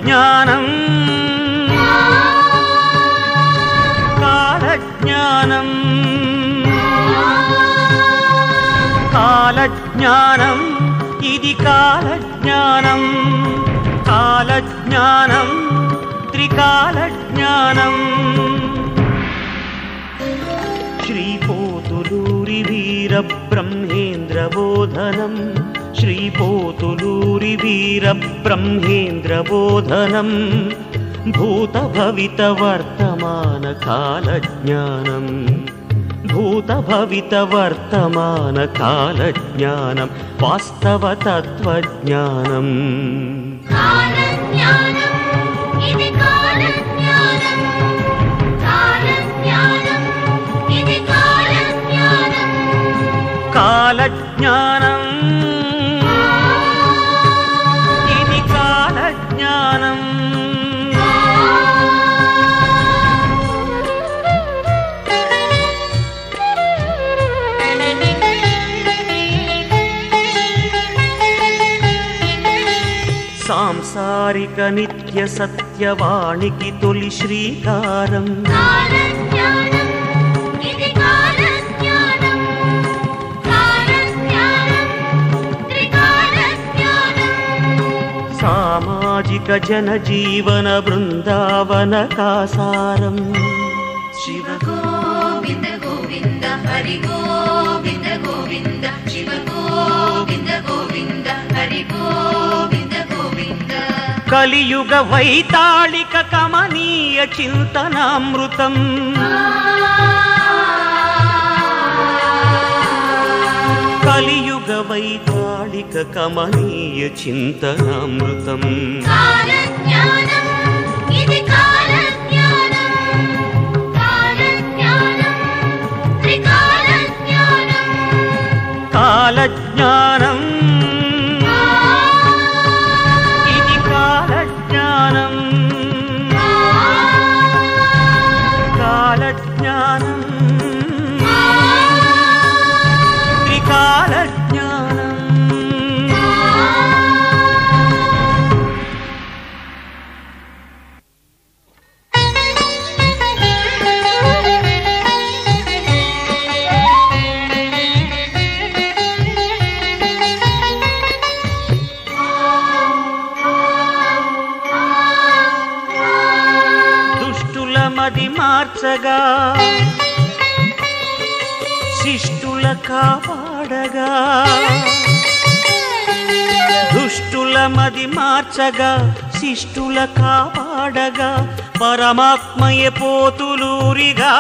కాలజ్ఞానం కాలజ్ఞానం కాలజ్ఞానం ఇది కాలజ్ఞానం కాలజ్ఞానం త్రికాలజ్ఞానం శ్రీపోతులూరి వీర బ్రహ్మేంద్ర బోధనం శ్రీపోతులూరి వీర బ్రహ్మేంద్ర బోధనం భూత భవిత వర్తమాన కాలజ్ఞానం భూత భవిత వర్తమాన కాలజ్ఞానం వాస్తవ తత్వజ్ఞానం కాలజ్ఞానం ఇది కాలజ్ఞానం కాలజ్ఞానం ఇది కాలజ్ఞానం కాలజ్ఞానం ఇది కాలజ్ఞానం సాంసారిక నిత్య సత్యవాణికి తొలి శ్రీకారం కాలజ్ఞానం ఇది కాలజ్ఞానం కాలజ్ఞానం త్రికాలజ్ఞానం సామాజిక జనజీవన బృందావన కాసారం శివ గోవింద గోవింద హరి గోవింద గోవింద శివ గోవింద గోవింద హరి గోవింద గోవింద కలియుగ వైతాళిక కమనీయ చింతనామృతం కలియుగ వైతాళిక కమనీయ చింతనామృతం కాలజ్ఞానం ఇది కాలజ్ఞానం కాలజ్ఞానం త్రికాలజ్ఞానం కాలజ్ఞానం ఇది కాలజ్ఞానం కాలజ్ఞానం త్రికాలజ్ఞానం దుష్టుల మది మార్చగా శిష్టుల కాపాడగా దుష్టుల మది మార్చగా శిష్టుల కాపాడగా పరమాత్మయ పోతులూరిగా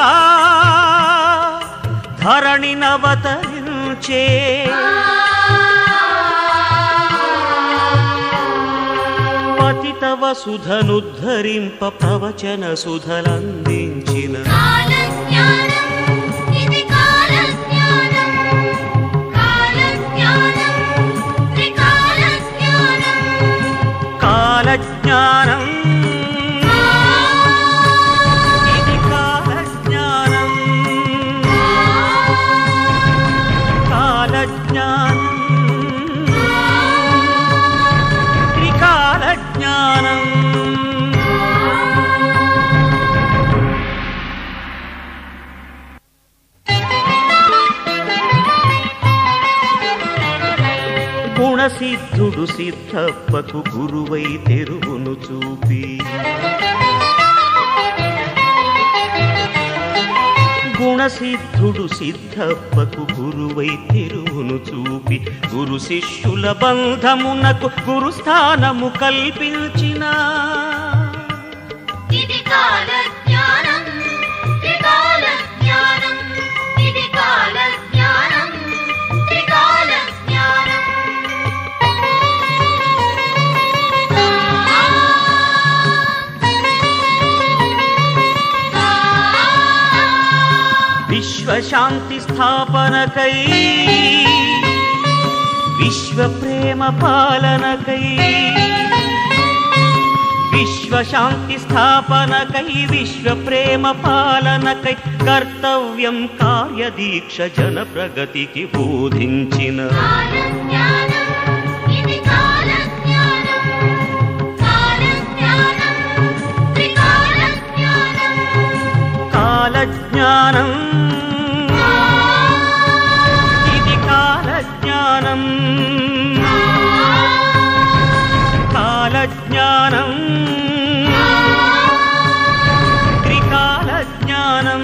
ధరణి నవతరించే పతిత వసుధనుద్ధరింప ప్రవచన సుధలందించిన కాలజ్ఞానం ఇది కాలజ్ఞానం కాలజ్ఞానం త్రికాలజ్ఞానం కాలజ్ఞానం ఇది కాలజ్ఞానం కాలజ్ఞానం త్రికాలజ్ఞానం గుణసిద్ధుడు సిద్ధప్పకు గురువై తెరువును చూపి గుణసిద్ధుడు సిద్ధప్పకు గురువై తెరువును చూపి గురు శిష్యుల బంధమునకు గురుస్థానము కల్పించిన ఇది కాలజ్ఞానం త్రికాలజ్ఞానం ఇది కాలజ్ఞానం త్రికాలజ్ఞానం విశ్వశాంతి స్థాపనకై విశ్వ ప్రేమ పాలనకై విశ్వశాంతి స్థాపనకై విశ్వ ప్రేమ పాలనకై కర్తవ్యం కార్యదీక్ష జన ప్రగతికి బోధించిన కాలజ్ఞానం ఇది కాలజ్ఞానం కాలజ్ఞానం కాలజ్ఞానం ఇది కాలజ్ఞానం కాలజ్ఞానం త్రికాలజ్ఞానం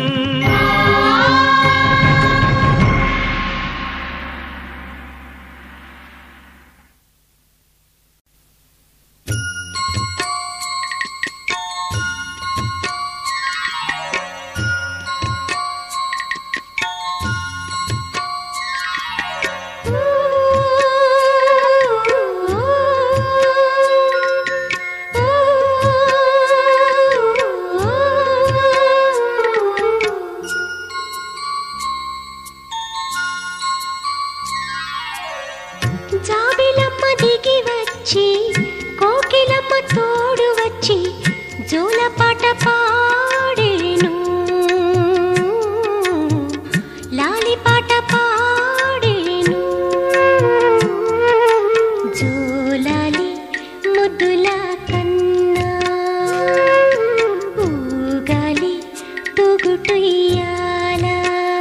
జాబిలమ్మ దిగి వచ్చి కోకిలమ్మ తోడు వచ్చి జోలపాట పాడేను లాలిపాట పాడేను జోలాలి ముద్దుల కన్నా ఊగాలి తూగుటుయ్యాలా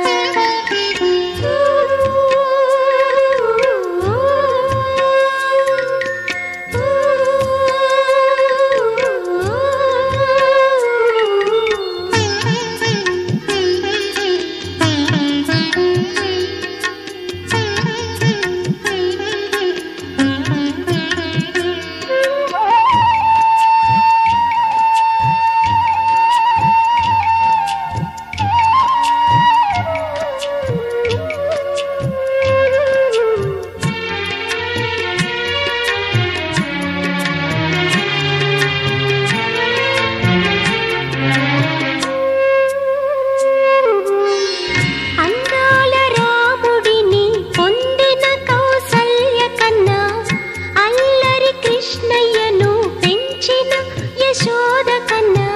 అందాల రాముడిని పొందిన కౌసల్య కన్నా అల్లరి కృష్ణయ్యను పెంచిన యశోద కన్నా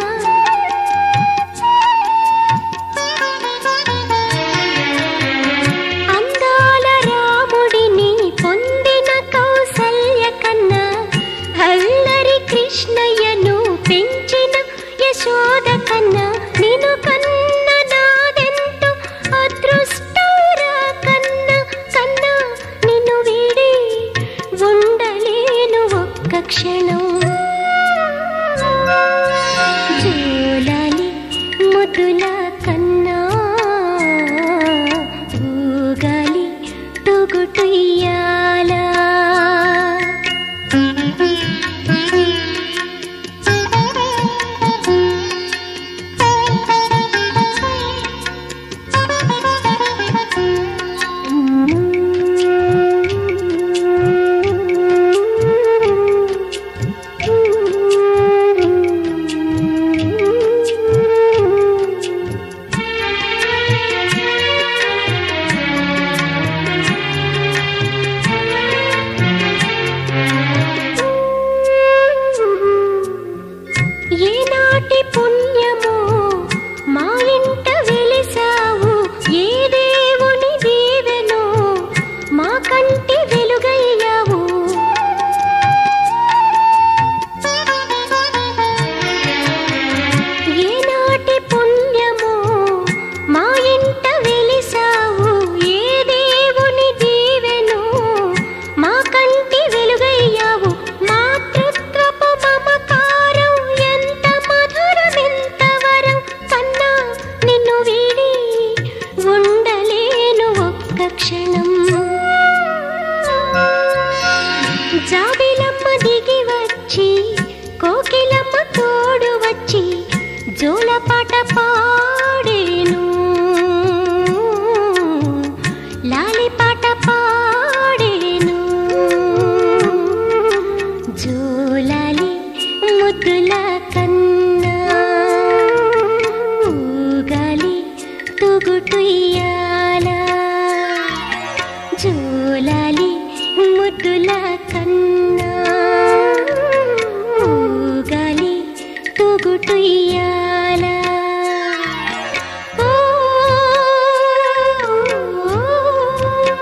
అందాల రాముడిని పొందిన కౌసల్య కన్నా అల్లరి కృష్ణయ్యను పెంచిన యశోద కన్నా నిన్ను కన్న నాదెంతో అదృష్టంరా కన్నా కన్నా నిన్ను వీడి ఉండలేను ఒక్క క్షణం జోలాలి ముద్దుల కన్నా ఊగాలి తొగుటుయ్యాలా ఏనాటి పుణ్యమో మా ఇంట వెలిసావు ఏ దేవుని దీవెనో మా కంటి వెలుగయ్యావు ఏనాటి పుణ్యమో మా ఇంట వెలిసావు ఏ దేవుని దీవెనో మా కంటి వెలుగయ్యావు మాతృత్వపు మమకారం ఎంత మధురమెంత వరం కన్నా నిన్ను వీడి ఉండలేను ఒక్క క్షణం జాబిలమ్మ దిగి వచ్చి కోకిలమ్మ తోడు వచ్చి జోలపాట పాడేను లాలిపాట పాడేను జోలాలి ముద్దుల కన్నా ఊగాలి తూగుటుయ్యాలా జోలాలి ముద్దుల కన్నా ఊగాలి తూగుటుయ్యాలా ఓ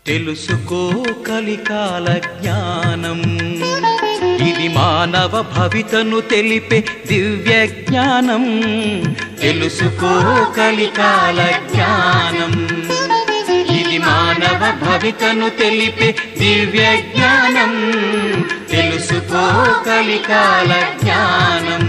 తెలుసుకో కలికాల జ్ఞానం ఇది మానవ భవితను తెలిపే దివ్య జ్ఞానం తెలుసుకో కలికాల జ్ఞానం ఇది మానవ భవితను తెలిపే దివ్య జ్ఞానం తెలుసుకో కలికాల జ్ఞానం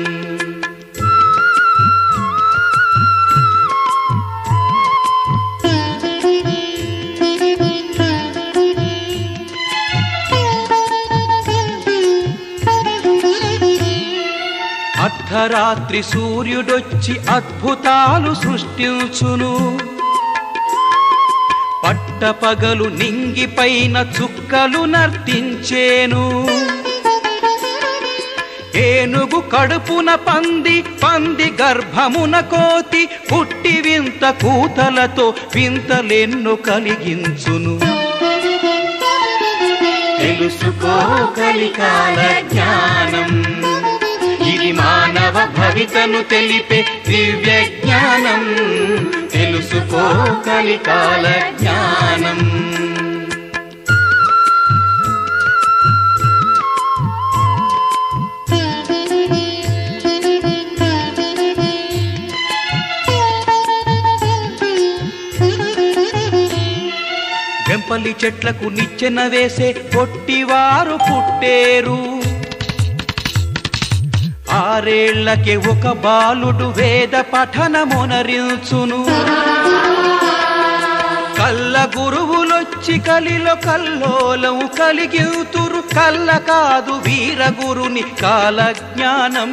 అర్ధరాత్రి సూర్యుడొచ్చి అద్భుతాలు సృష్టించును పట్టపగలు నింగిపైన చుక్కలు నర్తించేను ఏనుగు కడుపున పంది పంది గర్భమున కోతి పుట్టి వింత కూతలతో వింతలెన్ను కలిగించును తెలుసుకో కలికాల జ్ఞానం ఇది మానవ భవితను తెలిపే దివ్య జ్ఞానం తెలుసుకో కలికాల జ్ఞానం వెంపలి చెట్లకు నిచ్చెన వేసే పొట్టివారు పుట్టేరు ఆరేళ్లకే ఒక బాలుడు వేద పఠనమునరించును కల్ల గురువులొచ్చి కలిలో కల్లోలం కలిగితురు కల్ల కాదు వీర గురుని కాల జ్ఞానం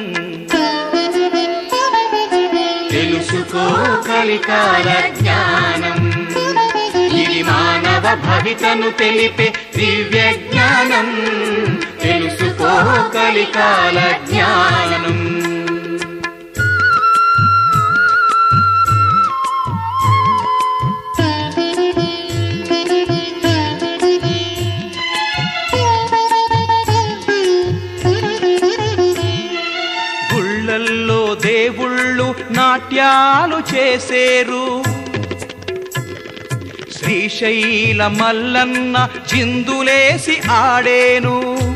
తెలుసుకో కలికాల జ్ఞానం ఇది మానవ భవితను తెలిపే దివ్య జ్ఞానం తెలుసుకో కలికాల జ్ఞానం గుళ్ళల్లో దేవుళ్ళు నాట్యాలు చేసేరు శ్రీశైల మల్లన్న చిందులేసి ఆడేను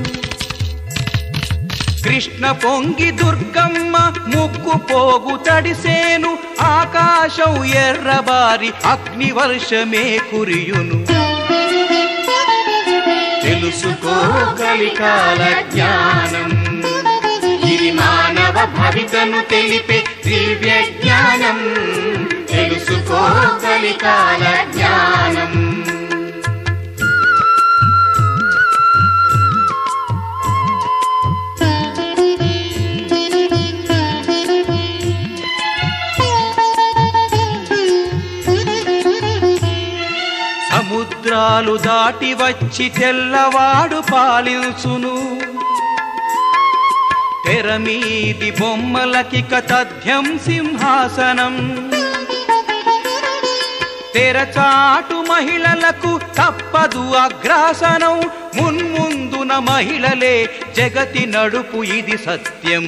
కృష్ణ పొంగి దుర్గమ్మ ముక్కు పోగు తడిసేను ఆకాశం ఎర్రబారి అగ్ని వర్షమే కురియును తెలుసుకో కలికాల జ్ఞానం ఇది మానవ భవితను తెలిపే దివ్య జ్ఞానం తెలుసుకో కలికాల జ్ఞానం సముద్రాలు దాటి వచ్చి తెల్లవాడు పాలించును తెరమీది బొమ్మలకిక తథ్యం సింహాసనం తెరచాటు మహిళలకు తప్పదు అగ్రాసనం మున్ముందున మహిళలే జగతి నడుపు ఇది సత్యం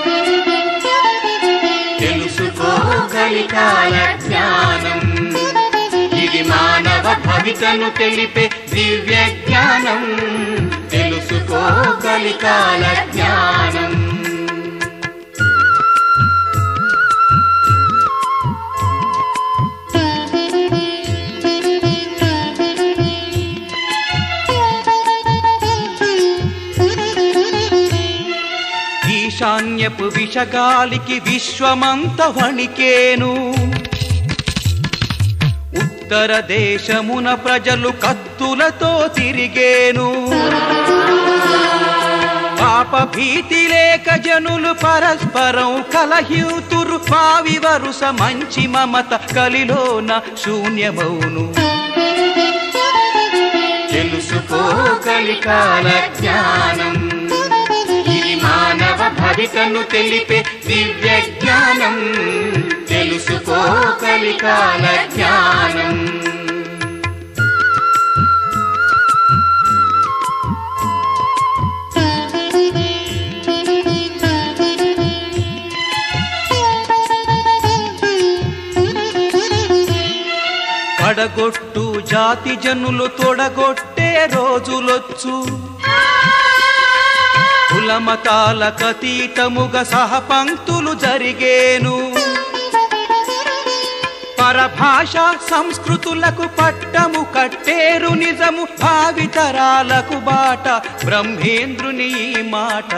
తెలుసుకో కలికాల జ్ఞానం ఇది మానవ భవితను తెలిపే దివ్య జ్ఞానం తెలుసుకో కలికాల జ్ఞానం ఈశాన్యపు విషగాలికి విశ్వమంత వణికేను ఉత్తర దేశమున ప్రజలు కత్తులతో తిరిగేను పాప భీతి లేక జనులు పరస్పరం కలహితురు పావి వరుస మంచి మమత కలిలోన శూన్యమౌను తెలుసుకో కలికాల జ్ఞానం ఇది మానవ భవితను తెలిపే దివ్య జ్ఞానం తెలుసుకో కలికాల జ్ఞానం పడగొట్టు జాతి జనులు తొడగొట్టే రోజులొచ్చు కులమతాల కతీతముగా సహపంక్తులు జరిగేను పరభాష సంస్కృతులకు పట్టము కట్టేరు నిజము భావితరాలకు బాట బ్రహ్మేంద్రుని ఈ మాట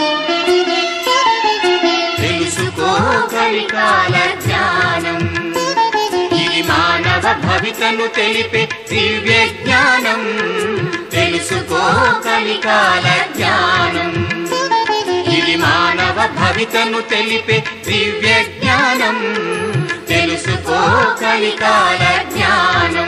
తెలుసుకో కలికాల జ్ఞానం ఇది మానవ భవితను తెలిపే దివ్య జ్ఞానం తెలుసుకో కలికాల జ్ఞానం ఇది మానవ భవితను తెలిపే దివ్య జ్ఞానం తెలుసుకో కలికాల జ్ఞానం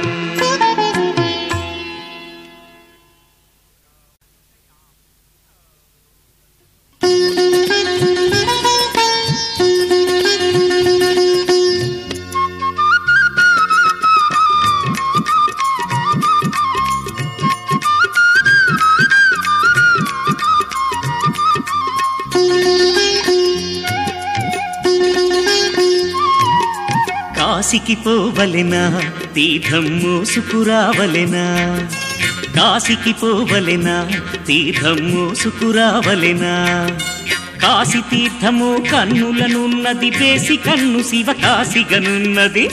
కాశీకి పోవలెనా తీర్థం మోసుకురావలెనా కాశీకి పోవలెనా తీర్థం మోసుకురావలెనా కాశీ తీర్థము కన్నులనున్నది బేసి కన్ను శివ కాశిగనున్నది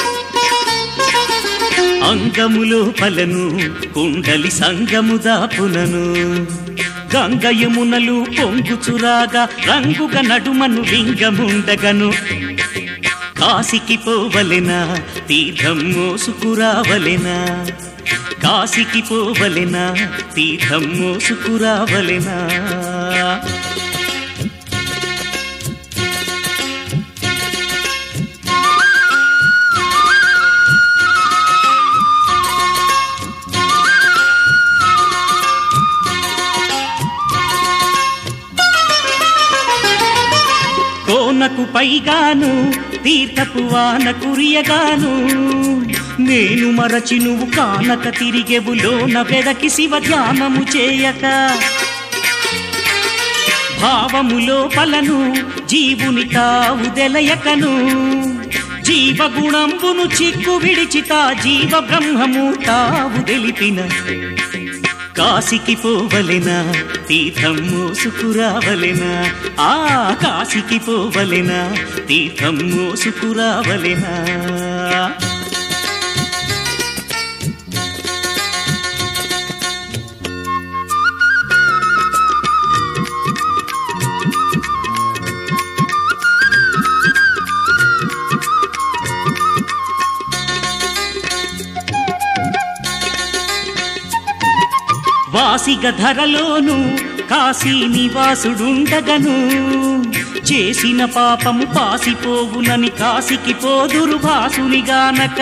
అంగములో పలను కుండలి సంగము దాపునను గంగయమునలు పొంగుచురాగా రంగుగా నడుమను లింగముండగను కాశీకి పోవలెనా తీర్థం మోసుకురావలెనా కాశీకి పోవలెనా తీర్థం మోసుకురావలెనా కోనకు పైగాను తీర్థపు వాన కురియగాను నేను మరచి నువ్వు కానక తిరిగెవులోన వెదకి శివ ధ్యానము చేయక భావములో పలను జీవుని తావు తెలయకను జీవగుణంబును చిక్కు విడిచితా జీవ బ్రహ్మము తావు తెలిపిన కాశీకి పోవలెనా తీర్థం మోసుకురావలెనా ఆ కాశీకి పోవలెనా తీర్థం మోసుకురావలెనా వాసిగ ధరలోను కాశీ నివాసుడుండగను చేసిన పాపము పాసిపోవునని కాశీకి పోదురు భాసునిగానక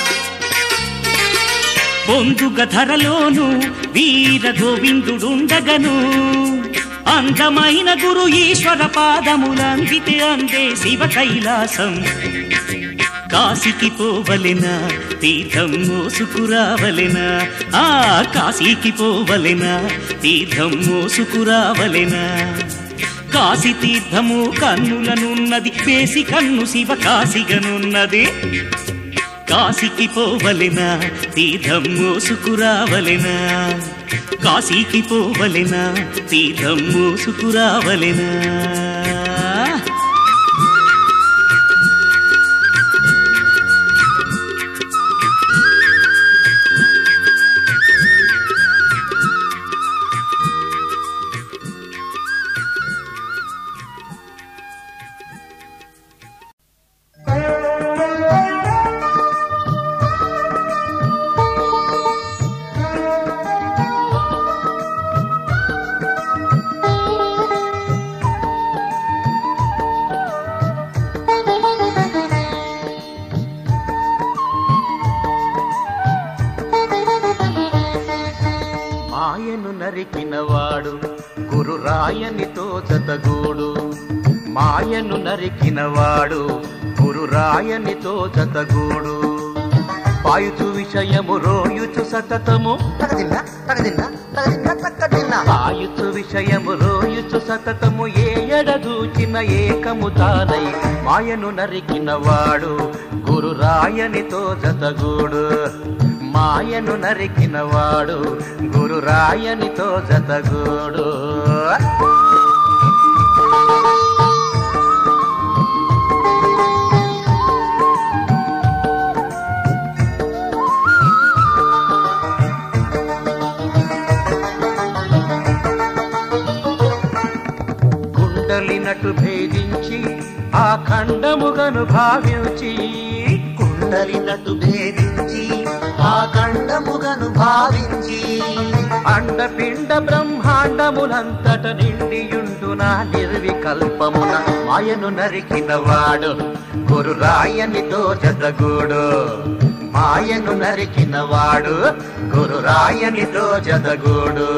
పొందుగ ధరలోను వీర గోవిందుడుండగను అందమైన గురు ఈశ్వర పాదములందితే అందే శివ కైలాసం కాశీకి పోవలెనా తీర్థం మోసుకురావలెనా ఆ కాశీకి పోవలెనా తీర్థం మోసుకురావలెనా కాశీ తీర్థము కన్నులనున్నది పేసి కన్ను శివ కాశిగనున్నది కాశీకి పోవలెనా తీర్థం మోసుకురావలెనా కాశీకి పోవలెనా తీర్థం మోసుకురావలెనా మాయను నరికినవాడు గురు రాయనితో జతగూడు మాయను నరికినవాడు గురు రాయనితో జతగూడు పాయుచు విషయము రోయుచు సతతము తగదిన్న తగదిన్న తగదిన్న తక్కదిన్న పాయుచు విషయము రోయుచు సతతము ఏ ఎడదూచిన ఏకము తానై మాయను నరికిన వాడు గురు రాయనితో జతగూడు మాయను నరికిన వాడు గురు రాయనితో జతగూడు కుండలినటు భేదించి ఆ ఖండముగను భావించి కుండలినట్టు భేదించి ఆ ఖండముగను భావించి అండపిండ బ్రహ్మాండములంతట నిండియుండున నిర్వికల్పమున మాయను నరికిన వాడు గురు రాయనితో జతగూడు మాయను నరికిన వాడు గురు రాయనితో జతగూడు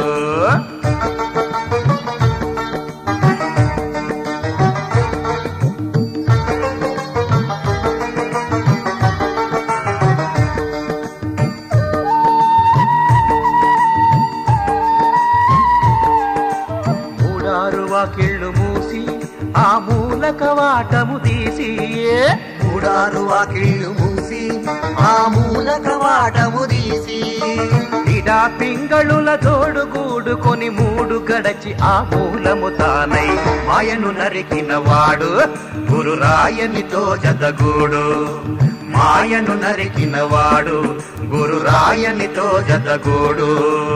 మూడారు వాకిళ్ళు మూసి ఆ మూలక వాటము తీసి మూడారు వాకిళ్ళు మూసి ఆ మూలక వాటము తీసి ఇడా పింగళుల తోడు కూడుకొని మూడు గడచి ఆ మూలము తానై మాయను నరికిన వాడు గురు రాయనితో జతగూడు మాయను నరికిన వాడు గురు రాయనితో జతగూడు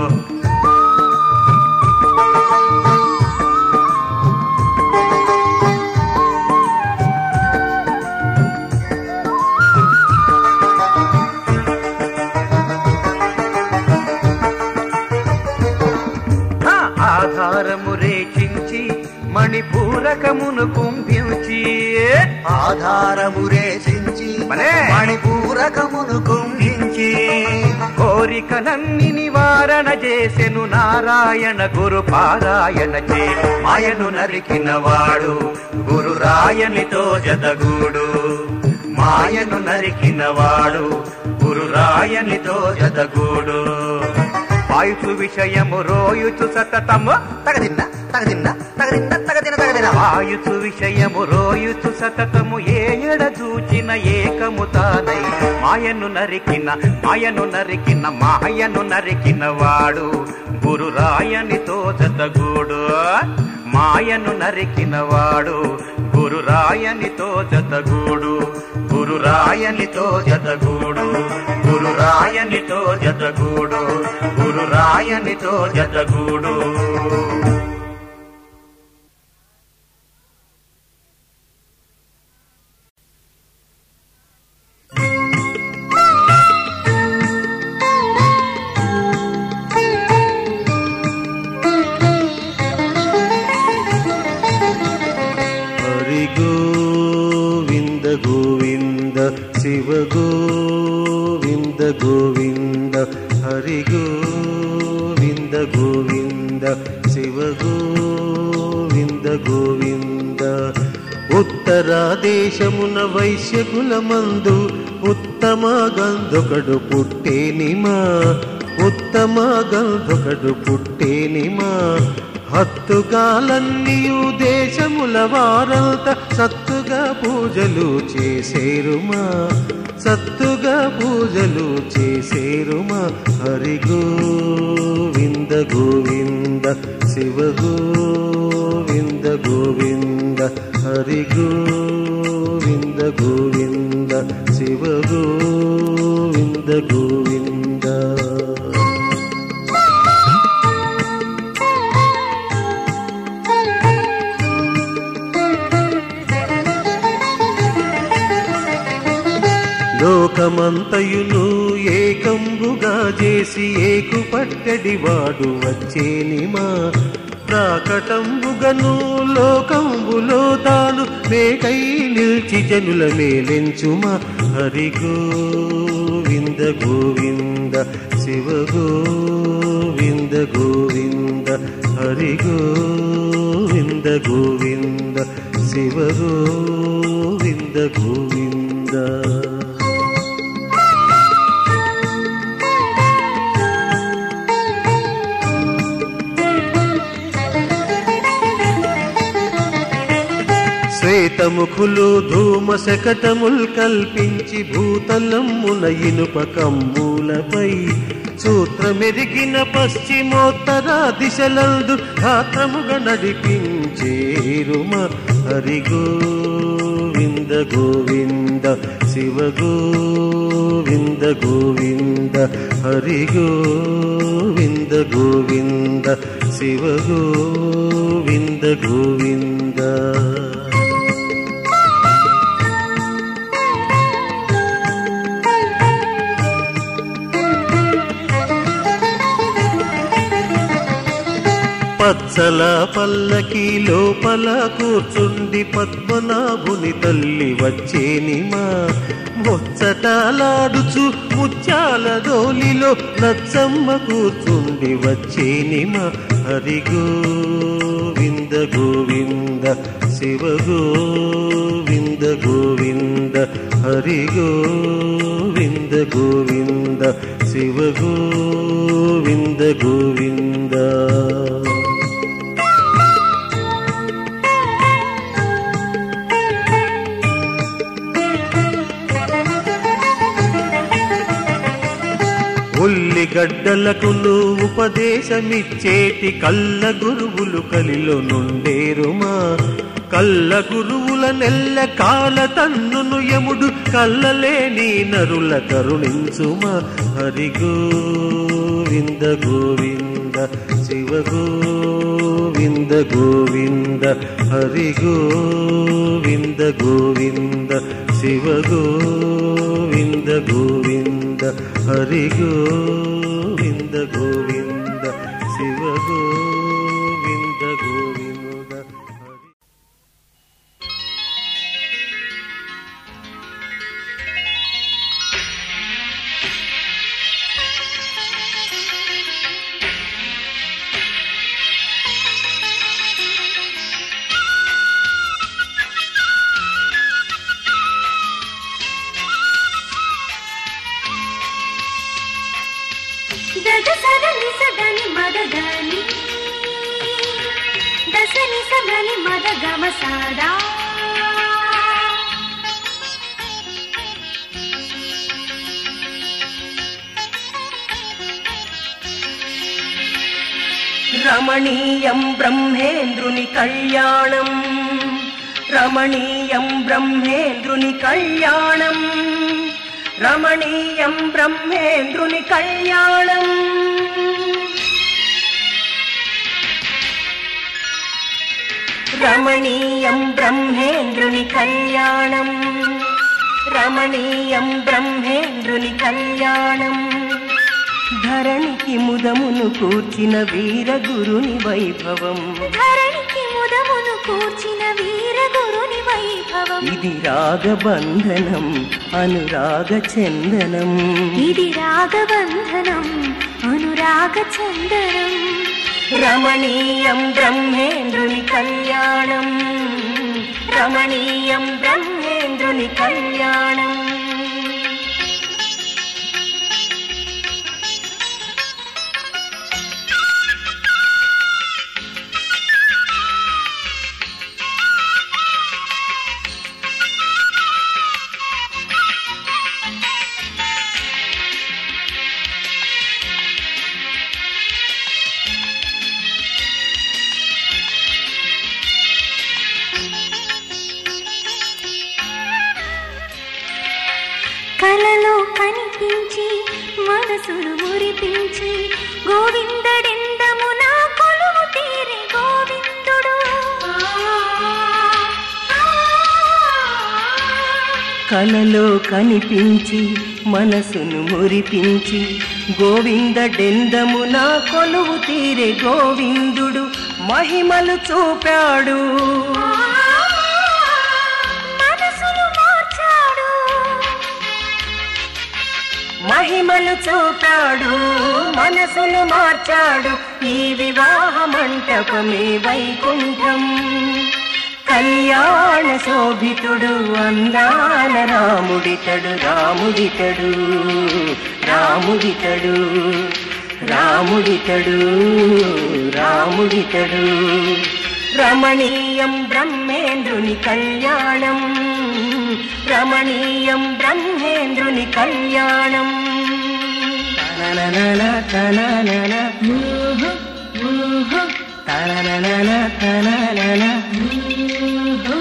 ఆ ఆధారము రేచించి మణిపూరకమును కుంభించి ఆధారము రేచించి భలే. మణిపూరకమును కుంభించి కోరికలన్ని నివారణ చేసెను నారాయణ గురు పారాయణ చే మాయను నరికిన వాడు గురు రాయనితో జతగూడు మాయను నరికిన వాడు గురు రాయనితో జతగూడు వాయుచు విషయము రోయుచు సతతము తగదిన్న తగదిన్న తగదిన్న తగదిన తగదిన వాయుచు విషయము రోయుచు సతతము ఏ ఎడ చూచిన ఏకము తానై మాయను నరికిన మాయను నరికిన మాయను నరికిన వాడు గురు రాయనితో జతగూడు మాయను నరికిన వాడు గురు రాయనితో జతగూడు గురు రాయనితో జతగూడు గురు రాయనితో జతగూడు గురు రాయనితో జతగూడు హరి గోవింద గోవింద శివ గోవింద గోవింద హరి గోవింద గోవింద శివ గోవింద గోవింద ఉత్తర దేశమున వైశ్యకుల మందు ఉత్తమ గంధొకడు పుట్టేనిమా ఉత్తమ గంధొకడు పుట్టేనిమా హత్తుగాలన్నీయు దేశముల వారంత సత్తుగా పూజలు చేసేరుమా సత్తుగా పూజలు చేసేరుమా హరి గోవింద గోవింద శివ గోవింద గోవింద హరి గోవింద గోవింద శివ గోవింద గోవింద లోకమంతయును ఏకంబుగా చేసి ఏకు పట్టడి వాడు వచ్చేనిమా ప్రాకటంబుగను లోకంబులో తాను మేకై నిల్చి జనుల మేలెంచుమా హరి గోవింద గోవింద శివ గోవింద గోవింద హరి గోవింద గోవింద శివ గోవింద గోవింద ఏకముఖులు ధూమ శకటముల్ కల్పించి భూతలమ్మున ఇనుప కమ్ములపై సూత్రమెరిగిన పశ్చిమోత్తర దిశలందు ఘాత్రముగా నడిపించేరుమ హరి గోవింద గోవింద శివ గోవింద గోవింద హరి గోవింద గోవింద శివ గోవింద గోవింద పచ్చల పల్లకి లోపల కూర్చుండి పద్మనాభుని తల్లి వచ్చేనిమా ముచ్చటాలాడుచు ముత్యాల దోలిలో నచ్చమ్మ కూర్చుండి వచ్చేనిమా హరి గోవింద గోవింద శివ గోవింద గోవింద హరి గోవింద గోవింద శివ గోవింద గోవింద ఉల్లిగడ్డలకును ఉపదేశమిచ్చేటి కళ్ళ గురువులు కలిలో నుండేరుమా కళ్ళ గురువుల నెల్ల కాల తన్నును యముడు కళ్ళలేని నరుల కరుణించుమా హరి గోవింద గోవింద శివ గోవింద గోవింద హరి గోవింద గోవింద శివ గోవింద గోవింద హరి గోవింద గోవింద శివ గోవింద గోవింద హరి దద సదని సదని మదదని దసని సదని మద గమ సాదా రమణీయం బ్రహ్మేంద్రుని కళ్యాణం రమణీయం బ్రహ్మేంద్రుని కళ్యాణం రమణీయం బ్రహ్మేంద్రుని కళ్యాణం రమణీయం బ్రహ్మేంద్రుని కళ్యాణం రమణీయం బ్రహ్మేంద్రుని కళ్యాణం ధరణికి ముదమును కూర్చిన వీరగురుని వైభవం ధరణికి ముదమును కూర్చిన వీర గురుని వైభవం ఇది రాగబంధనం అనురాగ చందనం ఇది రాగబంధనం అనురాగ చందనం రమణీయం బ్రహ్మేంద్రుని కళ్యాణం రమణీయం బ్రహ్మేంద్రుని కళ్యాణం కలలో కనిపించి మనసును మురిపించి గోవిందడెందము నా కొలువు తీరి గోవిందుడు కలలో కనిపించి మనసును మురిపించి గోవిందడెందము నా కొలువు తీరే గోవిందుడు మహిమలు చూపాడు మనసును మార్చాడు మహిమలు చూపాడు మనసును మార్చాడు ఈ వివాహ మంటపమే వైకుంఠం కళ్యాణ శోభితుడు అందాల రాముడితడు రాముడితడు రాముడితడు రాముడితడు రాముడితడు రమణీయం బ్రహ్మేంద్రు బ్రహ్మేంద్రుని కళ్యాణం రమణీయం బ్రహ్మేంద్రుని కళ్యాణం తనననన తననన ఊహు, ఊహు, తనననన తననన ఊహు.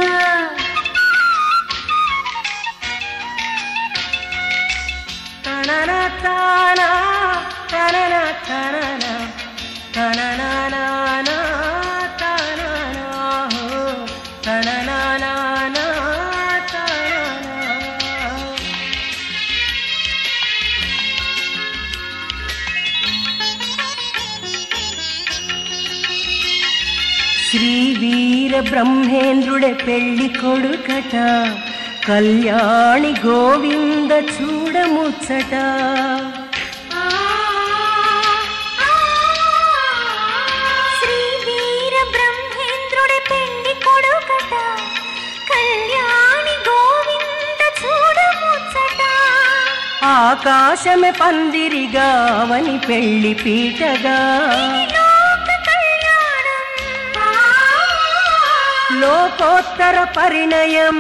తనన తాన, తనన తనన, తనననాన, తననా, హో, తనననాన, తననా. శ్రీ వీర బ్రహ్మేంద్రుడే పెళ్లి కొడుకట కళ్యాణి గోవింద చూడముచ్చట శ్రీ వీర బ్రహ్మేంద్రుడి పెళ్లి కొడుకట కళ్యాణి గోవింద చూడముచ్చట ఆకాశమే పందిరిగా అవని పెళ్లి పీటగా లోక కళ్యాణం లోకోత్తర పరిణయం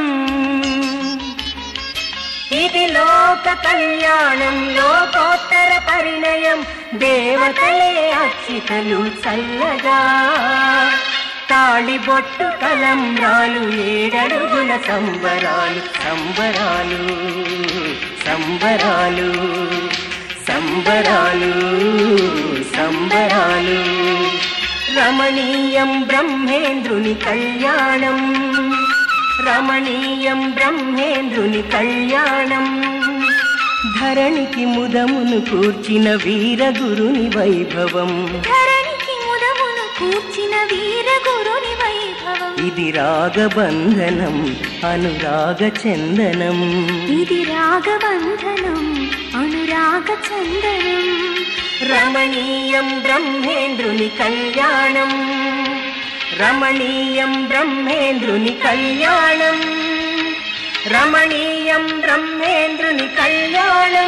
ఇది లోక కళ్యాణం లోకోత్తర పరిణయం దేవతలే అక్షితలు చల్లగా తాళిబొట్టు తలంబ్రాలు ఏడడుగుల సంబరాలు సంబరాలు సంబరాలు సంబరాలు సంబరాలు రమణీయం బ్రహ్మేంద్రుని కళ్యాణం రమణీయం బ్రహ్మేంద్రుని కళ్యాణం ధరణికి ముదమును కూర్చిన వీరగురుని వైభవం ధరణికి ముదమును కూర్చిన వీర గురుని వైభవం ఇది రాగబంధనం అనురాగ చందనం ఇది రాగబంధనం అనురాగ చందనం రమణీయం బ్రహ్మేంద్రుని కళ్యాణం రమణీయం బ్రహ్మేంద్రుని కళ్యాణం రమణీయం బ్రహ్మేంద్రుని కళ్యాణం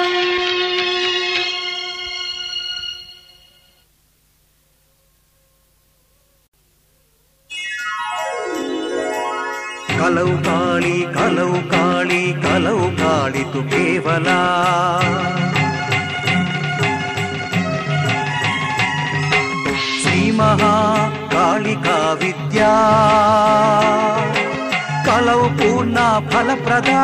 కలౌ కాళి కలౌ కాళి కలౌ కాళి తు కేవలా శ్రీ మహా కాళికా విద్యా కలౌ పూర్ణ ఫలప్రదా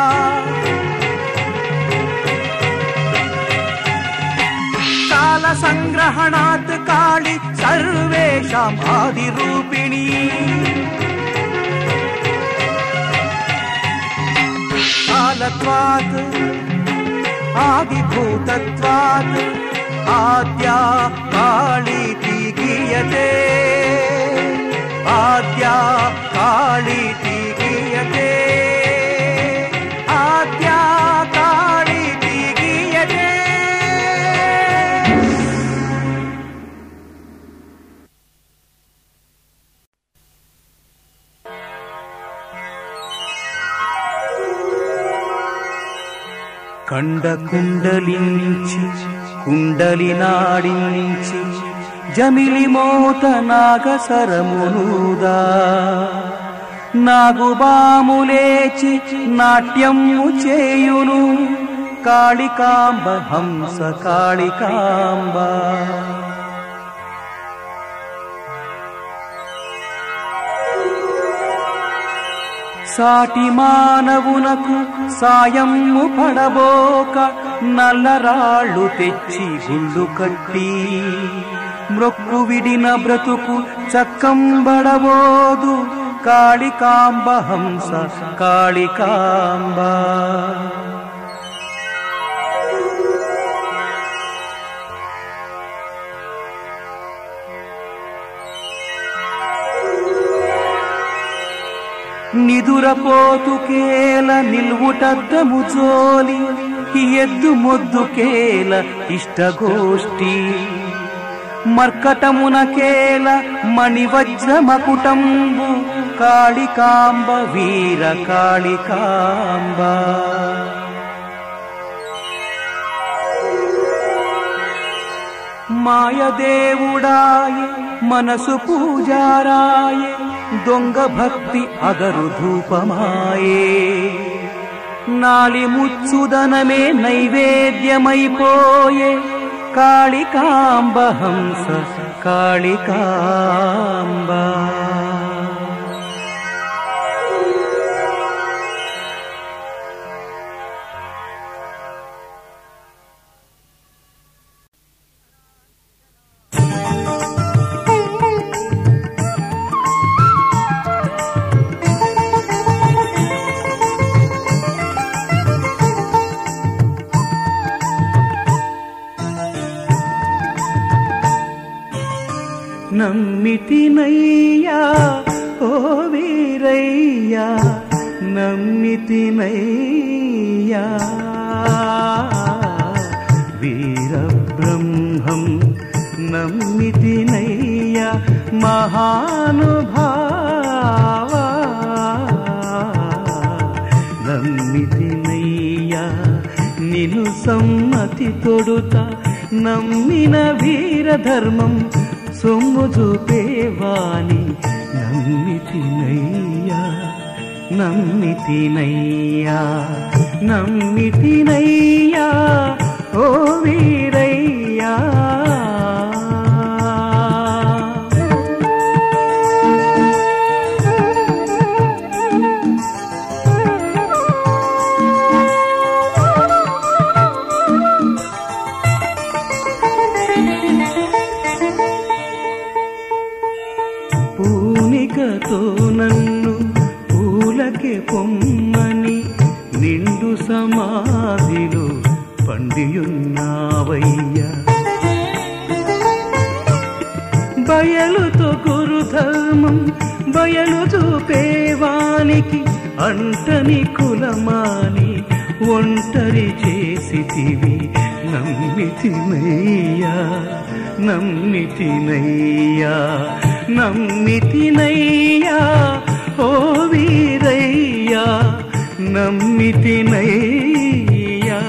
కాల సంగ్రహణాత్ కాళి సర్వేషాం ఆదిరూపిణీ कालत्वात् आदिभूतत्वात् आद्या काळीति गीयते आद्या काळीति गीयते आद्या काळीति गीयते కండ కుండలించి కుండలి నాడించి జమిలి మోత నాగసరమునుదా నాగుబాములేచి నాట్యము చేయును కాళికాంబ హంస కాళికాంబ సాటి మానవునకు సాయము పడబోక నల్లరాళ్ళు తెచ్చి గుళ్ళు కట్టి మ్రొక్కు విడిన బ్రతుకు చక్కంబడబోదు కాళికాంబ హంస కాళికాంబ నిదురపోతుకేల నిల్వుటద్దము జోలి ఎద్దు మొద్దుకేల ఇష్టగోష్ఠి మర్కటమునకేల మణివజ్రమకుటంబు కాళికాంబ వీర కాళికాంబ మాయదేవుడాయ మనసు పూజారాయ దొంగ భక్తి అగరు ధూపమాయే నాలి ముచ్చుదనమే నైవేద్యమైపోయే కాళికాంబ హంస కాళికాంబ నమ్మితినయ్యా ఓ వీరయ్యా నమ్మితినయ్యా వీరబ్రహ్మం నమ్మితినయ్యా మహానుభావా నమ్మితినయ్యా నిను సమ్మతి తొడుత నమ్మిన వీరధర్మం సొమ్ము చూపేవాని నమ్మితినయ్యా నమ్మితినయ్యా నమ్మితినయ్యా ఓ వీరయ్యా పూనికతో నన్ను పూలకే పొమ్మని నిండు సమాధిలో పండియున్నావయ్యా బయలుతో గురు ధర్మం బయలు చూపేవానికి అంటని కులమాని ఒంటరి చేసితివి నమ్మితినయ్యా నమ్మితినయ్యా నమ్మితినయ్యా ఓ వీరయ్యా నమ్మితినయ్యా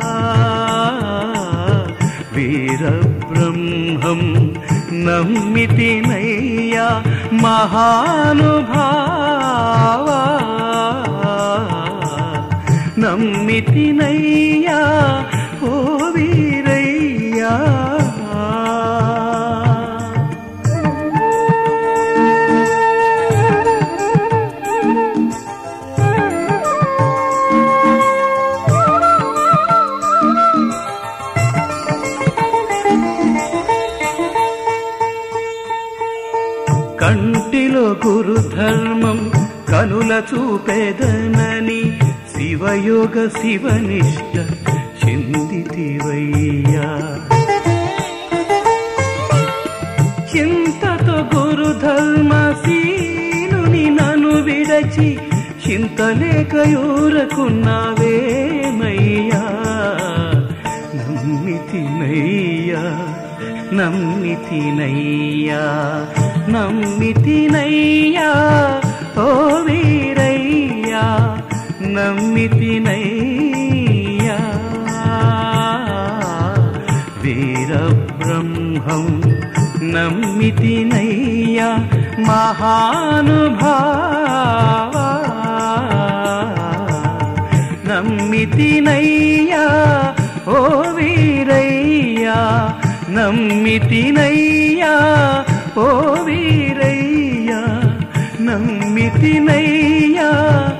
వీరబ్రహ్మం నమ్మితినయ్యా మహానుభావా నమ్మితినయ్యా ఓ వీరయ్యా కంటిలో గురు ధర్మం కనుల చూపెదనని శివయోగ శివనిష్ట చిందితివయ్యా చింతతో గురు ధర్మ సీనుని నన్ను విడచి చింతలేకయూరకున్నావేమయ్యా నమ్మితినయ్యా నమ్మితినయ్యా నమ్మితినయ్యా ఓ వీరయ్యా నమ్మితినయ్యా వీరబ్రహ్మం నమ్మితినయ్యా మహానుభావా నమ్మితినయ్యా ఓ వీరయ్యా నమ్మితినయ్యా ఓ వీరయ్యా నమ్మితినయ్యా